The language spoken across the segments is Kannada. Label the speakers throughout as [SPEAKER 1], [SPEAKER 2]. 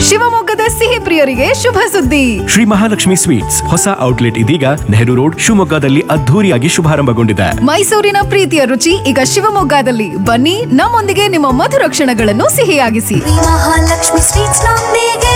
[SPEAKER 1] ಶಿವಮೊಗ್ಗದ ಸಿಹಿ ಪ್ರಿಯರಿಗೆ ಶುಭ ಸುದ್ದಿ
[SPEAKER 2] ಶ್ರೀ ಮಹಾಲಕ್ಷ್ಮಿ ಸ್ವೀಟ್ಸ್ ಹೊಸ ಔಟ್ಲೆಟ್ ಇದೀಗ ನೆಹರು ರೋಡ್ ಶಿವಮೊಗ್ಗದಲ್ಲಿ ಅದ್ಧೂರಿಯಾಗಿ ಶುಭಾರಂಭಗೊಂಡಿದೆ
[SPEAKER 1] ಮೈಸೂರಿನ ಪ್ರೀತಿಯ ರುಚಿ ಈಗ ಶಿವಮೊಗ್ಗದಲ್ಲಿ ಬನ್ನಿ ನಮ್ಮೊಂದಿಗೆ ನಿಮ್ಮ ಮಧುರ ಕ್ಷಣಗಳನ್ನು ಸಿಹಿಯಾಗಿಸಿ
[SPEAKER 3] ಮಹಾಲಕ್ಷ್ಮಿ ಸ್ವೀಟ್ಸ್ ನೊಂದಿಗೆ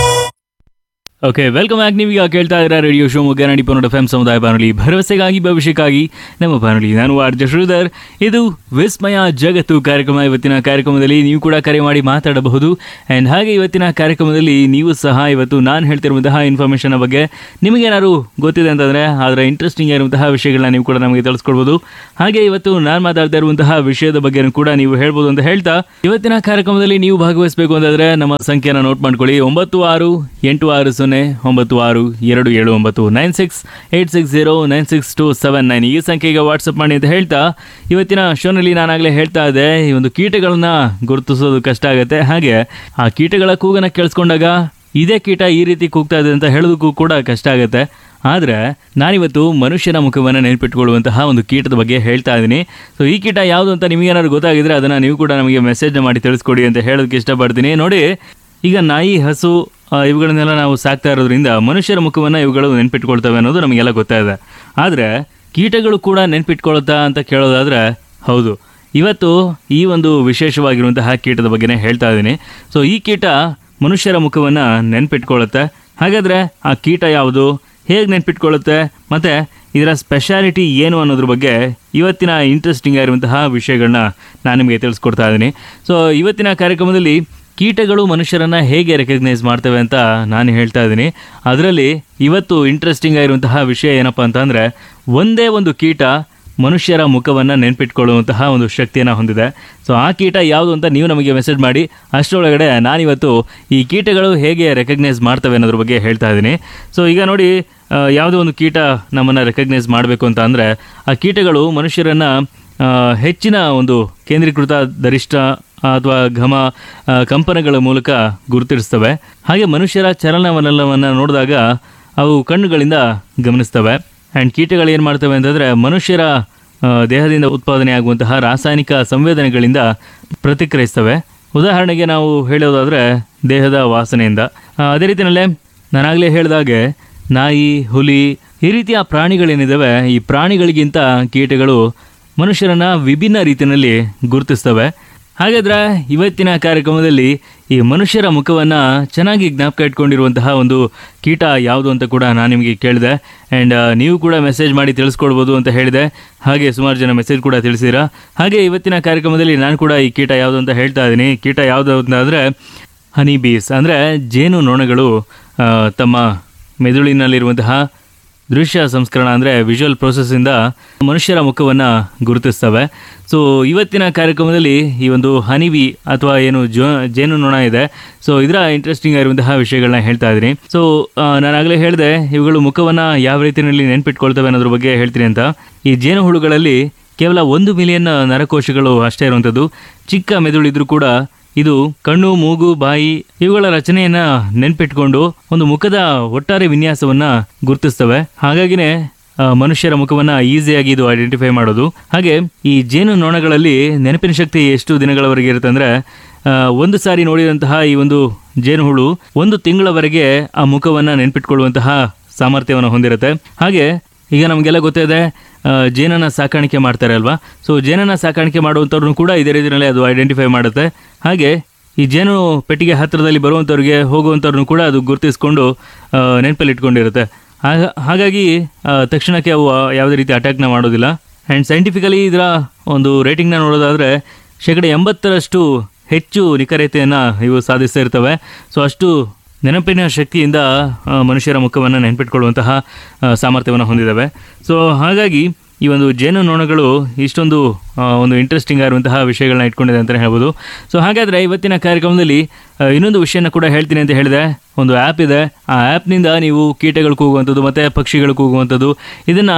[SPEAKER 4] ಓಕೆ ವೆಲ್ಕಮ್ ಬ್ಯಾಕ್ ನೀವೀಗ ಕೇಳ್ತಾ ಇದ್ದೀರಾ ರೇಡಿಯೋ ಶಿವಮೊಗ್ಗ ನಾಡಿ ಪನ್ನಡ ಎಫ್ ಸಮುದಾಯ ಬಾನುಲಿ ಭರವಸೆಗಾಗಿ ಭವಿಷ್ಯಕ್ಕಾಗಿ ನಮ್ಮ ಬಾನುಲಿ ನಾನು ಆರ್ ಜೆ ಶ್ರೀಧರ್ ಇದು ವಿಸ್ಮಯ ಜಗತ್ತು ಕಾರ್ಯಕ್ರಮ ಇವತ್ತಿನ ಕಾರ್ಯಕ್ರಮದಲ್ಲಿ ನೀವು ಕೂಡ ಕರೆ ಮಾಡಿ ಮಾತಾಡಬಹುದು ಆ್ಯಂಡ್ ಹಾಗೆ ಇವತ್ತಿನ ಕಾರ್ಯಕ್ರಮದಲ್ಲಿ ನೀವು ಸಹ ಇವತ್ತು ನಾನು ಹೇಳ್ತಿರುವಂತಹ ಇನ್ಫಾರ್ಮೇಷನ್ ಬಗ್ಗೆ ನಿಮಗೇನಾದ್ರು ಗೊತ್ತಿದೆ ಅಂತಂದರೆ ಅದರ ಇಂಟ್ರೆಸ್ಟಿಂಗ್ ಇರುವಂತಹ ವಿಷಯಗಳನ್ನ ನೀವು ಕೂಡ ನಮಗೆ ತಿಳಿಸ್ಕೊಡ್ಬೋದು ಹಾಗೆ ಇವತ್ತು ನಾನು ಮಾತಾಡ್ತಾ ಇರುವಂತಹ ವಿಷಯದ ಬಗ್ಗೆ ಕೂಡ ನೀವು ಹೇಳ್ಬೋದು ಅಂತ ಹೇಳ್ತಾ ಇವತ್ತಿನ ಕಾರ್ಯಕ್ರಮದಲ್ಲಿ ನೀವು ಭಾಗವಹಿಸಬೇಕು ಅಂತಂದ್ರೆ ನಮ್ಮ ಸಂಖ್ಯೆನ ನೋಟ್ ಮಾಡ್ಕೊಳ್ಳಿ ಒಂಬತ್ತು ಆರು ಎಂಟು ಆರು ಸೊನ್ನೆ ಒಂಬತ್ತು ಆರು ಎರಡು ಏಳು ಒಂಬತ್ತು nine six eight six zero nine six two seven nine ಈ ಸಂಖ್ಯೆಗೆ ವಾಟ್ಸಪ್ ಮಾಡಿ ಅಂತ ಹೇಳ್ತಾ ಇವತ್ತಿನ ಶೋನಲ್ಲಿ ನಾನಾಗಲೇ ಹೇಳ್ತಾ ಇದ್ದೆ ಈ ಒಂದು ಕೀಟಗಳನ್ನ ಗುರುತಿಸೋದು ಕಷ್ಟ ಆಗುತ್ತೆ ಹಾಗೆ ಆ ಕೀಟಗಳ ಕೂಗನ್ನ ಕೇಳಿಸ್ಕೊಂಡಾಗ ಇದೇ ಕೀಟ ಈ ರೀತಿ ಕೂಗ್ತಾ ಇದೆ ಅಂತ ಹೇಳೋದಕ್ಕೂ ಕೂಡ ಕಷ್ಟ ಆಗುತ್ತೆ ಆದರೆ ನಾನಿವತ್ತು ಮನುಷ್ಯನ ಮುಖವನ್ನು ನೆನಪಿಟ್ಕೊಳ್ಳುವಂತಹ ಒಂದು ಕೀಟದ ಬಗ್ಗೆ ಹೇಳ್ತಾ ಇದ್ದೀನಿ ಸೊ ಈ ಕೀಟ ಯಾವುದು ಅಂತ ನಿಮಗೇನಾದ್ರು ಗೊತ್ತಾಗಿದ್ರೆ ಅದನ್ನು ನೀವು ಕೂಡ ನಮಗೆ ಮೆಸೇಜ್ ಮಾಡಿ ತಿಳಿಸ್ಕೊಡಿ ಅಂತ ಹೇಳೋದಕ್ಕೆ ಇಷ್ಟಪಡ್ತೀನಿ ನೋಡಿ ಈಗ ನಾಯಿ ಹಸು ಆ, ಇವುಗಳನ್ನೆಲ್ಲ ನಾವು ಸಾಕ್ತಾ ಇರೋದ್ರಿಂದ ಮನುಷ್ಯರ ಮುಖವನ್ನು ಇವುಗಳು ನೆನ್ಪಿಟ್ಕೊಳ್ತವೆ ಅನ್ನೋದು ನಮಗೆಲ್ಲ ಗೊತ್ತಾಗಿದೆ ಆದರೆ ಕೀಟಗಳು ಕೂಡ ನೆನ್ಪಿಟ್ಕೊಳ್ತಾ ಅಂತ ಕೇಳೋದಾದರೆ ಹೌದು ಇವತ್ತು ಈ ಒಂದು ವಿಶೇಷವಾಗಿರುವಂತಹ ಕೀಟದ ಬಗ್ಗೆನೇ ಹೇಳ್ತಾ ಇದ್ದೀನಿ ಸೊ ಈ ಕೀಟ ಮನುಷ್ಯರ ಮುಖವನ್ನು ನೆನ್ಪಿಟ್ಕೊಳ್ಳುತ್ತೆ ಹಾಗಾದರೆ ಆ ಕೀಟ ಯಾವುದು ಹೇಗೆ ನೆನ್ಪಿಟ್ಕೊಳ್ಳುತ್ತೆ ಮತ್ತು ಇದರ ಸ್ಪೆಷಾಲಿಟಿ ಏನು ಅನ್ನೋದ್ರ ಬಗ್ಗೆ ಇವತ್ತಿನ ಇಂಟ್ರೆಸ್ಟಿಂಗ್ ಆಗಿರುವಂತಹ ವಿಷಯಗಳನ್ನ ನಾನು ನಿಮಗೆ ತಿಳಿಸ್ಕೊಡ್ತಾ ಇದ್ದೀನಿ ಸೊ ಇವತ್ತಿನ ಕಾರ್ಯಕ್ರಮದಲ್ಲಿ ಕೀಟಗಳು ಮನುಷ್ಯರನ್ನು ಹೇಗೆ ರೆಕಗ್ನೈಸ್ ಮಾಡ್ತವೆ ಅಂತ ನಾನು ಹೇಳ್ತಾ ಇದ್ದೀನಿ ಅದರಲ್ಲಿ ಇವತ್ತು ಇಂಟ್ರೆಸ್ಟಿಂಗ್ ಆಗಿರುವಂತಹ ವಿಷಯ ಏನಪ್ಪ ಅಂತಂದರೆ ಒಂದೇ ಒಂದು ಕೀಟ ಮನುಷ್ಯರ ಮುಖವನ್ನು ನೆನ್ಪಿಟ್ಕೊಳ್ಳುವಂತಹ ಒಂದು ಶಕ್ತಿಯನ್ನು ಹೊಂದಿದೆ ಸೊ ಆ ಕೀಟ ಯಾವುದು ಅಂತ ನೀವು ನಮಗೆ ಮೆಸೇಜ್ ಮಾಡಿ ಅಷ್ಟರೊಳಗಡೆ ನಾನಿವತ್ತು ಈ ಕೀಟಗಳು ಹೇಗೆ ರೆಕಗ್ನೈಸ್ ಮಾಡ್ತವೆ ಅನ್ನೋದ್ರ ಬಗ್ಗೆ ಹೇಳ್ತಾ ಇದ್ದೀನಿ ಸೊ ಈಗ ನೋಡಿ ಆ, ಯಾವುದೋ ಒಂದು ಕೀಟ ನಮ್ಮನ್ನು ರೆಕಗ್ನೈಸ್ ಮಾಡಬೇಕು ಅಂತ ಅಂದರೆ ಆ ಕೀಟಗಳು ಮನುಷ್ಯರನ್ನು ಆ, ಹೆಚ್ಚಿನ ಒಂದು ಕೇಂದ್ರೀಕೃತ ಗರಿಷ್ಠ ಅಥವಾ ಘಮ ಆ, ಕಂಪನಗಳ ಮೂಲಕ ಗುರುತಿಸ್ತವೆ ಹಾಗೆ ಮನುಷ್ಯರ ಚಲನವಲನವನ್ನು ನೋಡಿದಾಗ ಅವು ಕಣ್ಣುಗಳಿಂದ ಗಮನಿಸ್ತವೆ ಆ್ಯಂಡ್ ಕೀಟಗಳು ಏನು ಮಾಡ್ತವೆ ಅಂತಂದರೆ ಮನುಷ್ಯರ ಆ, ದೇಹದಿಂದ ಉತ್ಪಾದನೆ ಆಗುವಂತಹ ರಾಸಾಯನಿಕ ಸಂವೇದನೆಗಳಿಂದ ಪ್ರತಿಕ್ರಿಯಿಸ್ತವೆ ಉದಾಹರಣೆಗೆ ನಾವು ಹೇಳೋದಾದರೆ ದೇಹದ ವಾಸನೆಯಿಂದ ಆ, ಅದೇ ರೀತಿಯಲ್ಲೇ ನಾನಾಗಲೇ ಹೇಳಿದಾಗೆ ನಾಯಿ ಹುಲಿ ಈ ರೀತಿಯ ಪ್ರಾಣಿಗಳೇನಿದ್ದಾವೆ ಈ ಪ್ರಾಣಿಗಳಿಗಿಂತ ಕೀಟಗಳು ಮನುಷ್ಯರನ್ನ ವಿಭಿನ್ನ ರೀತಿಯಲ್ಲಿ ಗುರುತಿಸ್ತವೆ ಹಾಗಾದ್ರೆ ಇವತ್ತಿನ ಕಾರ್ಯಕ್ರಮದಲ್ಲಿ ಈ ಮನುಷ್ಯರ ಮುಖವನ್ನು ಚೆನ್ನಾಗಿ ಜ್ಞಾಪಕ ಇಟ್ಕೊಂಡಿರುವಂತಹ ಒಂದು ಕೀಟ ಯಾವುದು ಅಂತ ಕೂಡ ನಾನು ನಿಮಗೆ ಕೇಳಿದೆ ಆ್ಯಂಡ್ ನೀವು ಕೂಡ ಮೆಸೇಜ್ ಮಾಡಿ ತಿಳಿಸ್ಕೊಡ್ಬೋದು ಅಂತ ಹೇಳಿದೆ ಹಾಗೆ ಸುಮಾರು ಜನ ಮೆಸೇಜ್ ಕೂಡ ತಿಳಿಸಿರಾ ಹಾಗೆ ಇವತ್ತಿನ ಕಾರ್ಯಕ್ರಮದಲ್ಲಿ ನಾನು ಕೂಡ ಈ ಕೀಟ ಯಾವುದು ಅಂತ ಹೇಳ್ತಾ ಇದ್ದೀನಿ ಕೀಟ ಯಾವುದು ಅಂತಂದರೆ ಹನಿ ಬೀಸ್ ಅಂದರೆ ಜೇನು ನೊಣಗಳು ಆ, ತಮ್ಮ ಮೆದುಳಿನಲ್ಲಿರುವಂತಹ ದೃಶ್ಯ ಸಂಸ್ಕರಣ ಅಂದರೆ ವಿಜುವಲ್ ಪ್ರೋಸೆಸ್ಸಿಂದ ಮನುಷ್ಯರ ಮುಖವನ್ನು ಗುರುತಿಸ್ತವೆ ಸೊ ಇವತ್ತಿನ ಕಾರ್ಯಕ್ರಮದಲ್ಲಿ ಈ ಒಂದು ಹನಿವಿ ಅಥವಾ ಏನು ಜೋ ಜೇನು ನೊಣ ಇದೆ ಸೊ ಇದರ ಇಂಟ್ರೆಸ್ಟಿಂಗ್ ಆಗಿರುವಂತಹ ವಿಷಯಗಳನ್ನ ಹೇಳ್ತಾ ಇದ್ದೀನಿ ಸೊ ನಾನಾಗಲೇ ಹೇಳಿದೆ ಇವುಗಳು ಮುಖವನ್ನು ಯಾವ ರೀತಿಯಲ್ಲಿ ನೆನ್ಪಿಟ್ಕೊಳ್ತವೆ ಅನ್ನೋದ್ರ ಬಗ್ಗೆ ಹೇಳ್ತೀನಿ ಅಂತ ಈ ಜೇನು ಹುಳುಗಳಲ್ಲಿ ಕೇವಲ ಒಂದು ಮಿಲಿಯನ್ ನರಕೋಶಗಳು ಅಷ್ಟೇ ಇರುವಂಥದ್ದು ಚಿಕ್ಕ ಮೆದುಳಿದ್ರೂ ಕೂಡ ಇದು ಕಣ್ಣು ಮೂಗು ಬಾಯಿ ಇವುಗಳ ರಚನೆಯನ್ನ ನೆನ್ಪಿಟ್ಕೊಂಡು ಒಂದು ಮುಖದ ಒಟ್ಟಾರೆ ವಿನ್ಯಾಸವನ್ನ ಗುರುತಿಸ್ತವೆ ಹಾಗಾಗಿನೇ ಆ, ಮನುಷ್ಯರ ಮುಖವನ್ನ ಈಸಿಯಾಗಿ ಇದು ಐಡೆಂಟಿಫೈ ಮಾಡೋದು ಹಾಗೆ ಈ ಜೇನು ನೊಣಗಳಲ್ಲಿ ನೆನಪಿನ ಶಕ್ತಿ ಎಷ್ಟು ದಿನಗಳವರೆಗೆ ಇರುತ್ತೆ ಅಂದ್ರೆ ಆ, ಒಂದು ಸಾರಿ ನೋಡಿದಂತಹ ಈ ಒಂದು ಜೇನುಹುಳು ಒಂದು ತಿಂಗಳವರೆಗೆ ಆ ಮುಖವನ್ನ ನೆನ್ಪಿಟ್ಕೊಳ್ಳುವಂತಹ ಸಾಮರ್ಥ್ಯವನ್ನು ಹೊಂದಿರುತ್ತೆ ಹಾಗೆ ಈಗ ನಮಗೆಲ್ಲ ಗೊತ್ತಿದೆ ಆ, ಜೇನನ್ನ ಸಾಕಾಣಿಕೆ ಮಾಡ್ತಾರೆ ಅಲ್ವಾ ಸೊ ಜೇನನ್ನ ಸಾಕಾಣಿಕೆ ಮಾಡುವಂಥವ್ರನ್ನು ಕೂಡ ಇದೇ ರೀತಿಯಲ್ಲಿ ಅದು ಐಡೆಂಟಿಫೈ ಮಾಡುತ್ತೆ ಹಾಗೆ ಈ ಜೇನು ಪೆಟ್ಟಿಗೆ ಹತ್ತಿರದಲ್ಲಿ ಬರುವಂಥವ್ರಿಗೆ ಹೋಗುವಂಥವ್ರನ್ನು ಕೂಡ ಅದು ಗುರುತಿಸ್ಕೊಂಡು ಆ, ನೆನಪಲ್ಲಿ ಇಟ್ಕೊಂಡಿರುತ್ತೆ ಹಾಗ- ಹಾಗಾಗಿ ಆ, ತಕ್ಷಣಕ್ಕೆ ಅವು ಯಾವುದೇ ರೀತಿ ಅಟ್ಯಾಕ್ನ ಮಾಡೋದಿಲ್ಲ ಆ್ಯಂಡ್ ಸೈಂಟಿಫಿಕಲಿ ಇದರ ಒಂದು ರೇಟಿಂಗ್ನ ನೋಡೋದಾದರೆ ಶೇಕಡ ಎಂಬತ್ತರಷ್ಟು ಹೆಚ್ಚು ನಿಖರತೆಯನ್ನು ಇವು ಸಾಧಿಸ್ತಾ ಇರ್ತವೆ ಸೊ ಅಷ್ಟು ನೆನಪಿನ ಶಕ್ತಿಯಿಂದ ಆ, ಮನುಷ್ಯರ ಮುಖವನ್ನು ನೆನಪಿಟ್ಕೊಳ್ಳುವಂತಹ ಆ, ಸಾಮರ್ಥ್ಯವನ್ನು ಹೊಂದಿದ್ದಾವೆ ಸೊ ಹಾಗಾಗಿ ಈ ಒಂದು ಜೇನು ನೊಣಗಳು ಇಷ್ಟೊಂದು ಆ, ಒಂದು ಇಂಟ್ರೆಸ್ಟಿಂಗ್ ಆಗಿರುವಂತಹ ವಿಷಯಗಳನ್ನ ಇಟ್ಕೊಂಡಿದೆ ಅಂತಲೇ ಹೇಳ್ಬೋದು ಸೊ ಹಾಗಾದರೆ ಇವತ್ತಿನ ಕಾರ್ಯಕ್ರಮದಲ್ಲಿ ಆ, ಇನ್ನೊಂದು ವಿಷಯನ ಕೂಡ ಹೇಳ್ತೀನಿ ಅಂತ ಹೇಳಿದೆ ಒಂದು ಆ್ಯಪ್ ಇದೆ ಆ ಆ್ಯಪ್ನಿಂದ ನೀವು ಕೀಟಗಳು ಕೂಗುವಂಥದ್ದು ಮತ್ತು ಪಕ್ಷಿಗಳು ಕೂಗುವಂಥದ್ದು ಇದನ್ನು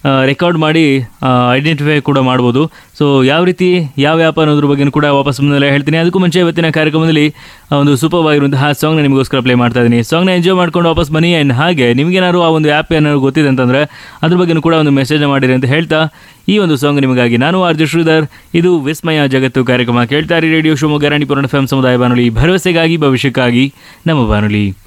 [SPEAKER 4] ರೆಕಾರ್ಡ್ ಮಾಡಿ ಐಡೆಂಟಿಫೈ ಕೂಡ ಮಾಡ್ಬೋದು ಸೊ ಯಾವ ರೀತಿ ಯಾವ ಆ್ಯಪ್ ಅನ್ನೋದ್ರ ಬಗ್ಗೆ ಕೂಡ ವಾಪಸ್ ಮುಂದೆ ಹೇಳ್ತೀನಿ ಅದಕ್ಕೂ ಮುಂಚೆ ಇವತ್ತಿನ ಕಾರ್ಯಕ್ರಮದಲ್ಲಿ ಆ ಒಂದು ಸೂಪರ್ ಆಗಿರುವಂತಹ ಸಾಂಗ್ನ ನಿಮಗೋಸ್ಕರ ಪ್ಲೇ ಮಾಡ್ತಾ ಇದ್ದೀನಿ ಸಾಂಗ್ನ ಎಂಜಾಯ್ ಮಾಡ್ಕೊಂಡು ವಾಪಸ್ ಬನ್ನಿ ಆ್ಯಂಡ್ ಹಾಗೆ ನಿಮಗೇನಾದ್ರು ಆ ಒಂದು ಆ್ಯಪ್ ಏನಾದ್ರು ಗೊತ್ತಿದೆ ಅಂತಂದರೆ ಅದ್ರ ಬಗ್ಗೆ ಕೂಡ ಒಂದು ಮೆಸೇಜ್ ಮಾಡಿರಿ ಅಂತ ಹೇಳ್ತಾ ಈ ಒಂದು ಸಾಂಗ್ ನಿಮಗಾಗಿ ನಾನು ಆರ್ ಜೆ ಶ್ರೀಧರ್ ಇದು ವಿಸ್ಮಯ ಜಗತ್ತು ಕಾರ್ಯಕ್ರಮ ಕೇಳ್ತಾ ಇರಿ radio Shivamogga Ranipura F M ಸಮುದಾಯ ಬಾನುಲಿ ಭರವಸೆಗಾಗಿ ಭವಿಷ್ಯಕ್ಕಾಗಿ ನಮ್ಮ ಬಾನುಲಿ